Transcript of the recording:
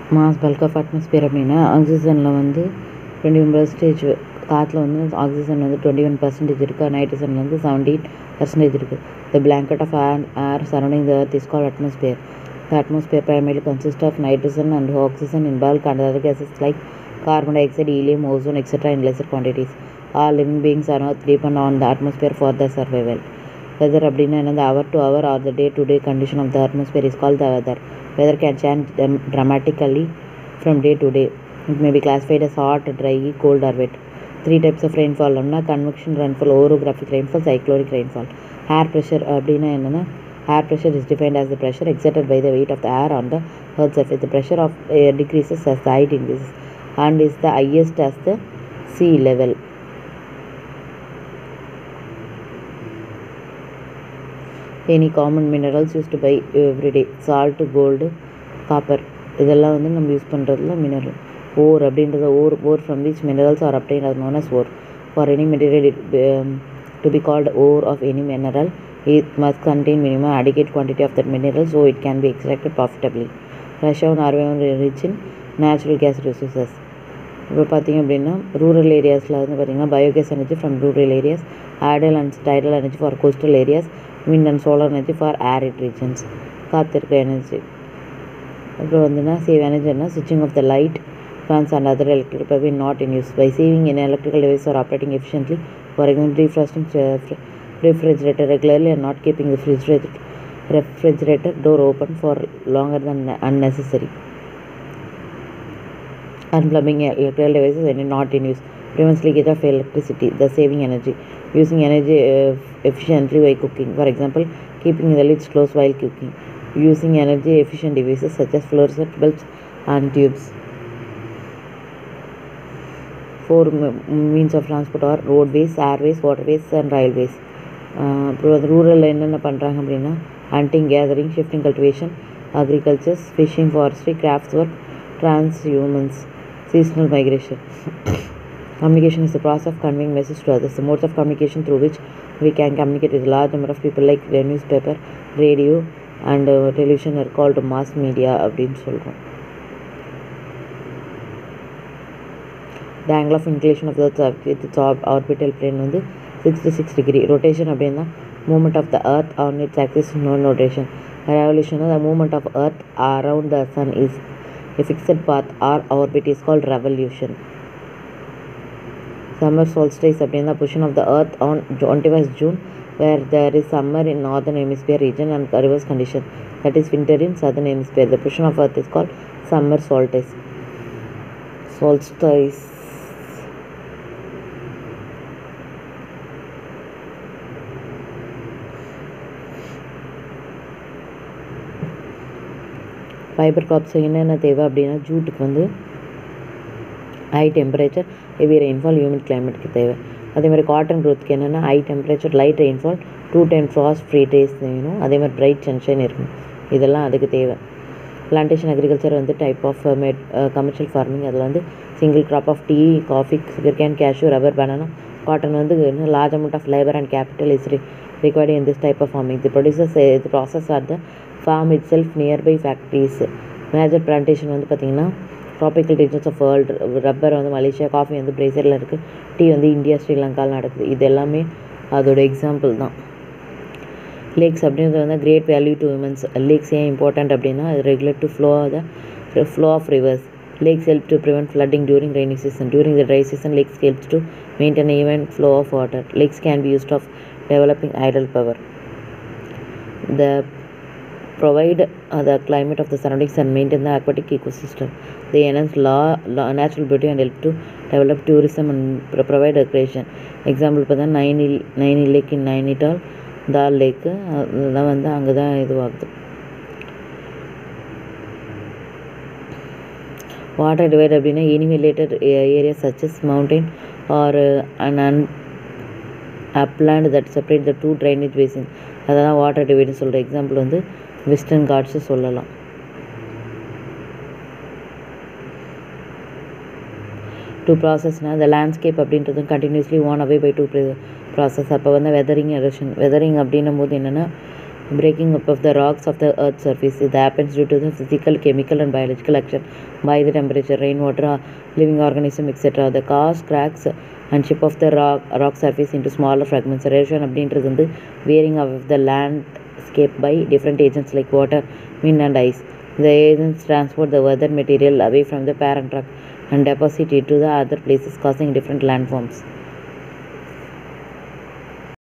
Mass bulk of atmosphere அப்படின்னா ஆக்சிஜனில் வந்து twenty one percentage காற்றுல வந்து ஆக்சிஜன் வந்து டுவெண்ட்டி ஒன் பர்சன்டேஜ் இருக்குது நைட்ரஜனில் வந்து செவன்டீன் பர்சன்டேஜ் இருக்குது the blanket of air, air surrounding the earth is called atmosphere. The atmosphere primarily consists of nitrogen and oxygen in bulk and other gases like carbon dioxide, helium, ozone, etc. in lesser quantities. All living beings on earth depend on the atmosphere for their survival. Weather அப்படின்னா என்ன hour to hour or the day to day condition of the atmosphere is call the weather weather can change dramatically from day to day it may be classified as hot dry cold or wet three types of rainfall அப்படின்னா convection rainfall orographic rainfall cyclonic rainfall air pressure அப்படின்னா என்னென்னா air pressure is defined as the pressure exerted by the weight of the air on the earth surface the pressure of air decreases as the height increases and is the highest as the sea level any common minerals use to by everyday salt gold copper இதெல்லாம் வந்து நம்ம use பண்ணுறதுல mineral ore அப்படின்றத ore ore from which minerals are obtain as known as ore for any material it um, to be called ore of any mineral it must contain minimum adequate quantity of that mineral so it can be extracted profitably Russia Norway rich in natural gas resources இப்போ பார்த்தீங்க அப்படின்னா rural ஏரியாஸில் வந்து பார்த்தீங்கன்னா biogas energy from rural areas idle and tidal energy for coastal areas wind and solar energy for arid regions காத்திருக்க energy அப்புறம் வந்துன்னா save எனர்ஜினா ஸ்விட்சிங் off the light fans and other electrical power not in use by saving an electrical device or operating efficiently for example defrosting uh, fr- refrigerator regularly and not keeping the refrigerator refrigerator door open for longer than unnecessary unplugging electrical devices when not in use prevents leakage of electricity thus saving energy using energy uh, efficiently by cooking for example keeping the lids closed while cooking using energy efficient devices such as fluorescent bulbs and tubes four m- means of transport are roadways airways waterways and railways ah அப்புறம் வந்து ரூரலில் என்னென்ன பண்ணுறாங்க அப்படின்னா hunting gathering shifting cultivation agricultures fishing forestry crafts work transhumance seasonal migration communication is the process of conveying message to others the modes of communication through which we can communicate with a large number of people like the newspaper radio and uh, television are called mass media அப்படின்னு சொல்கிறோம் the angle of inclination of the earth with its orb- orbital plane வந்து 66 degree rotation அப்படின்னா movement of the earth on its axis is known rotation revolution the movement of earth around the sun is a fixed path or orbit is called revolution summer solstice அப்படின்னா position of the earth on 21st June where there is summer in northern hemisphere region and reverse condition that is winter in southern hemisphere the position of earth is called summer solstice solstice fibre crops என்னென்ன தேவை அப்படின்னா ஜூட்டுக்கு வந்து high temperature heavy rainfall humid கிளைமேட்டுக்கு தேவை அதே மாதிரி cotton க்ரோத்துக்கு என்னென்னா high temperature light rainfall two ten frost free days வேணும் அதே மாதிரி பிரைட் சன்ஷைன் இருக்கணும் இதெல்லாம் அதுக்கு தேவை பிளான்டேஷன் அக்ரிகல்ச்சர் வந்து type of made commercial farming அதில் வந்து single crop of tea coffee sugar cane cashew rubber banana cotton வந்து large amount of labour and capital is required in this type of farming. The producers uh, the process at the farm itself nearby factories. Major plantation வந்து பார்த்திங்கன்னா tropical regions of world rubber வந்து Malaysia coffee வந்து பிரேசிலில் இருக்குது tea வந்து India ஸ்ரீலங்காவில் நடக்குது இது எல்லாமே அதோட எக்ஸாம்பிள் தான் லேக்ஸ் அப்படின்றது வந்து great value to women's lakes ஏன் இம்பார்ட்டண்ட் அப்படின்னா அது regulate to flow the flow of rivers lakes help to prevent flooding during rainy season during the dry season lakes helps to maintain even flow of water lakes can be used of developing idle power. The provide uh, the climate of the surroundings and maintain the aquatic ecosystem. They enhance law, law, natural beauty and help to develop tourism and pro- provide recreation. Example பார்த்தா நைனி நைனி லேக் இன் நைனிடால் தால் லேக்கு அதெல்லாம் வந்து அங்கே தான் இதுவாகுது water divide அப்படின்னா any elevated area such as mountain or an an upland that separate the two drainage basin அதெல்லாம் water டிவைடுன்னு சொல்கிற example வந்து வெஸ்டர்ன் காட்ஸு சொல்லலாம் டூ ப்ராசஸ்னால் இந்த லேண்ட்ஸ்கேப் அப்படின்றது continuously worn away by two process அப்போ வந்து வெதரிங் எரோஷன் வெதரிங் அப்படின்னும் போது என்னென்னா breaking up of the rocks of the earth's surface. It happens due to the physical, chemical, and biological action by the temperature, rainwater, uh, living organism, etc. The cause cracks and chip of the rock, rock surface into smaller fragments. Erosion அப்படின்றது வந்து wearing of the landscape by different agents like water, wind, and ice. The agents transport the weathered material away from the parent rock and deposit it to the other places, causing different landforms.